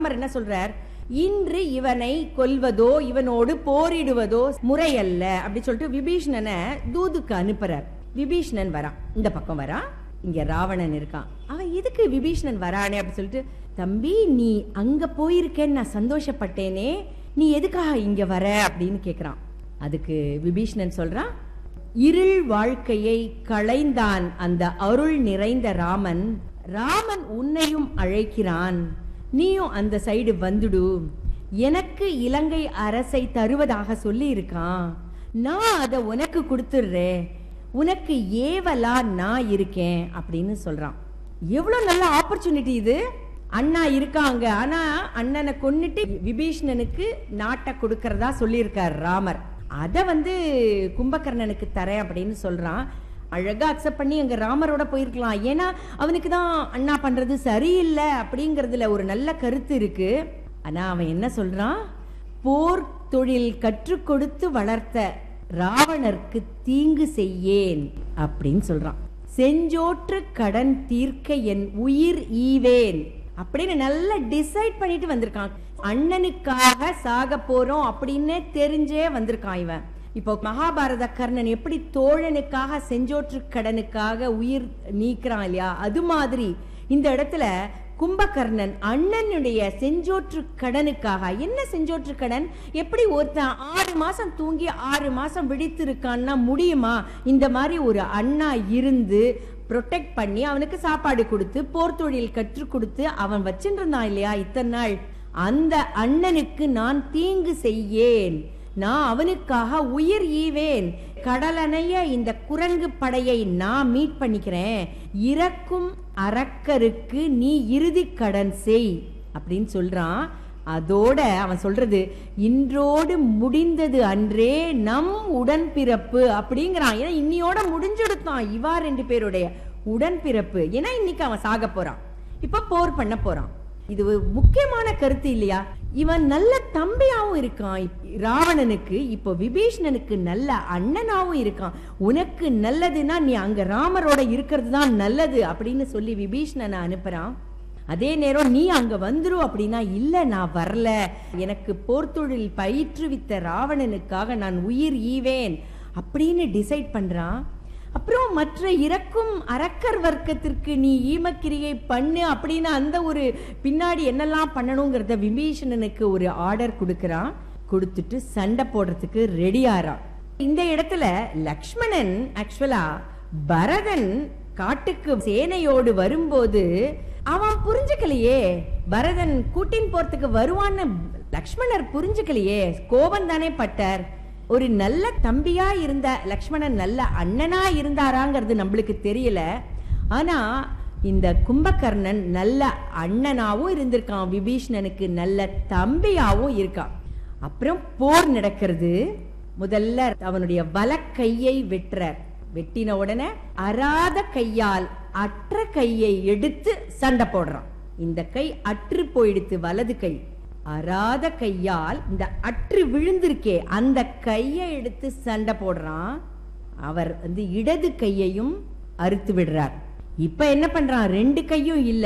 ராமர் என்ன சொல்றார் இன்று இவனை கொல்வதோ இவனோடு போரிடுவதோ முறையல்ல அப்படி சொல்லிட்டு விபீஷணனை தூதுக்கு அனுப்புறார் விபீஷணன் வரான் இந்த பக்கம் வரான் இங்க ராவணன் இருக்கான் அவன் எதுக்கு விபீஷணன் வரானே அப்படி சொல்லிட்டு தம்பி நீ அங்க போயிருக்கேன்னு நான் சந்தோஷப்பட்டேனே நீ எதுக்காக இங்க வர அப்படின்னு கேக்குறான் அதுக்கு விபீஷணன் சொல்றான் இருள் வாழ்க்கையை களைந்தான் அந்த அருள் நிறைந்த ராமன் ராமன் உன்னையும் அழைக்கிறான் நீயும் அந்த சைடு வந்துடு எனக்கு இலங்கை அரசை தருவதாக சொல்லி இருக்கான் நான் அதை உனக்கு கொடுத்துடுறேன் உனக்கு ஏவலா நான் இருக்கேன் அப்படின்னு சொல்றான் எவ்வளவு நல்ல ஆப்பர்ச்சுனிட்டி இது அண்ணா இருக்காங்க ஆனா அண்ணனை கொன்னுட்டு விபீஷணனுக்கு நாட்டை கொடுக்கறதா சொல்லியிருக்கார் ராமர் அத வந்து கும்பகர்ணனுக்கு தரேன் அப்படின்னு சொல்றான் அழகா அக்செப்ட் பண்ணி அங்க ராமரோட போயிருக்கலாம் ஏன்னா அவனுக்கு தான் அண்ணா பண்றது சரியில்லை அப்படிங்கறதுல ஒரு நல்ல கருத்து இருக்கு ஆனா அவன் என்ன சொல்றான் போர் தொழில் கற்றுக் கொடுத்து வளர்த்த ராவணருக்கு தீங்கு செய்யேன் அப்படின்னு சொல்றான் செஞ்சோற்று கடன் தீர்க்க என் உயிர் ஈவேன் அப்படின்னு நல்லா டிசைட் பண்ணிட்டு வந்திருக்கான் அண்ணனுக்காக சாக போறோம் அப்படின்னு தெரிஞ்சே வந்திருக்கான் இவன் இப்போ மகாபாரத கர்ணன் எப்படி தோழனுக்காக செஞ்சோற்று கடனுக்காக உயிர் நீக்கிறான் இல்லையா அது மாதிரி இந்த இடத்துல கும்பகர்ணன் அண்ணனுடைய செஞ்சோற்று கடனுக்காக என்ன செஞ்சோற்று கடன் எப்படி ஒருத்தன் ஆறு மாசம் தூங்கி ஆறு மாசம் விழித்து இருக்கான்னா முடியுமா இந்த மாதிரி ஒரு அண்ணா இருந்து ப்ரொடெக்ட் பண்ணி அவனுக்கு சாப்பாடு கொடுத்து போர் தொழில் கற்றுக் கொடுத்து அவன் வச்சுட்டு இருந்தான் இல்லையா இத்தனை நாள் அந்த அண்ணனுக்கு நான் தீங்கு செய்யேன் நான் அவனுக்காக உயிர் ஈவேன் கடலணைய இந்த குரங்கு படையை நான் மீட் பண்ணிக்கிறேன் இறக்கும் அரக்கருக்கு நீ இறுதி கடன் செய் அப்படின்னு சொல்றான் அதோட அவன் சொல்றது இன்றோடு முடிந்தது அன்றே நம் உடன்பிறப்பு அப்படிங்கிறான் ஏன்னா இன்னியோட முடிஞ்செடுத்தான் இவா ரெண்டு பேருடைய உடன்பிறப்பு ஏன்னா இன்னைக்கு அவன் சாக போறான் இப்ப போர் பண்ண போறான் இது ஒரு முக்கியமான கருத்து இல்லையா இவன் நல்ல தம்பியாவும் இருக்கான் ராவணனுக்கு இப்போ விபீஷணனுக்கு நல்ல அண்ணனாவும் இருக்கான் உனக்கு நல்லதுன்னா நீ அங்க ராமரோட இருக்கிறது தான் நல்லது அப்படின்னு சொல்லி விபீஷணனை அனுப்புறான் அதே நேரம் நீ அங்க வந்துரு அப்படின்னா இல்ல நான் வரல எனக்கு போர்த்தொழில் பயிற்றுவித்த ராவணனுக்காக நான் உயிர் ஈவேன் அப்படின்னு டிசைட் பண்றான் அப்புறம் மற்ற இறக்கும் அரக்கர் வர்க்கத்திற்கு நீ ஈமக்கிரியை பண்ணு அப்படின்னு அந்த ஒரு பின்னாடி என்னெல்லாம் பண்ணணுங்கிறத விபீஷணனுக்கு ஒரு ஆர்டர் கொடுக்கறான் கொடுத்துட்டு சண்டை போடுறதுக்கு ரெடி ஆறான் இந்த இடத்துல லக்ஷ்மணன் ஆக்சுவலா பரதன் காட்டுக்கு சேனையோடு வரும்போது அவன் புரிஞ்சுக்கலையே பரதன் கூட்டின் போறதுக்கு வருவான்னு லக்ஷ்மணர் புரிஞ்சுக்கலையே கோபம் தானே பட்டார் ஒரு நல்ல தம்பியா இருந்த லக்ஷ்மணன் நல்ல அண்ணனா இருந்தாராங்கிறது நம்மளுக்கு தெரியல ஆனா இந்த கும்பகர்ணன் நல்ல அண்ணனாவும் இருந்திருக்கான் விபீஷணனுக்கு நல்ல தம்பியாவும் இருக்கான் அப்புறம் போர் நடக்கிறது முதல்ல அவனுடைய வலக்கையை வெட்டுறார் வெட்டின உடனே அராத கையால் அற்ற கையை எடுத்து சண்டை போடுறான் இந்த கை அற்று போயிடுத்து வலது கை அராத கையால் இந்த அற்று விழுந்திருக்கே அந்த கையை எடுத்து சண்டை போடுறான் அவர் வந்து இடது கையையும் அறுத்து விடுறார் இப்ப என்ன பண்றான் ரெண்டு கையும் இல்ல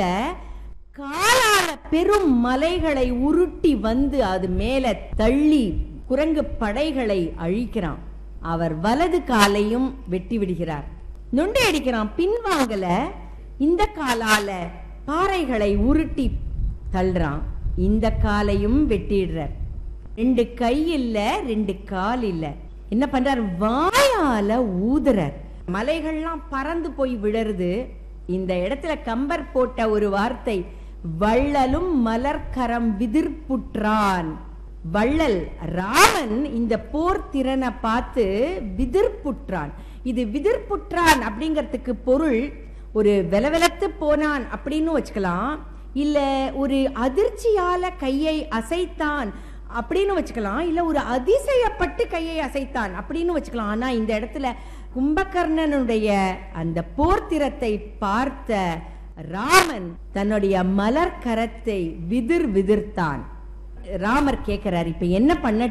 காலால பெரும் மலைகளை உருட்டி வந்து அது மேல தள்ளி குரங்கு படைகளை அழிக்கிறான் அவர் வலது காலையும் வெட்டி விடுகிறார் நொண்டை அடிக்கிறான் பின்வாங்கல இந்த காலால பாறைகளை உருட்டி தள்ளுறான் இந்த காலையும் வெட்டிடுறார் ரெண்டு கை இல்ல ரெண்டு கால் இல்ல என்ன பண்றார் வாயால ஊதுறார் மலைகள்லாம் பறந்து போய் விழருது இந்த இடத்துல கம்பர் போட்ட ஒரு வார்த்தை வள்ளலும் மலர்கரம் விதிர்ப்புற்றான் வள்ளல் ராமன் இந்த போர் திறனை பார்த்து விதிர்ப்புற்றான் இது விதிர்ப்புற்றான் அப்படிங்கிறதுக்கு பொருள் ஒரு வெலவெலத்து போனான் அப்படின்னு வச்சுக்கலாம் இல்ல ஒரு அதிர்ச்சியால கையை அசைத்தான் அப்படின்னு வச்சுக்கலாம் இல்ல ஒரு அதிசயப்பட்டு கையை அசைத்தான் அப்படின்னு வச்சுக்கலாம் ஆனா இந்த இடத்துல கும்பகர்ணனுடைய அந்த போர்த்திரத்தை பார்த்த ராமன் தன்னுடைய மலர் கரத்தை விதிர் விதிர்த்தான் ராமர் கேட்கிறார் இப்ப என்ன பண்ண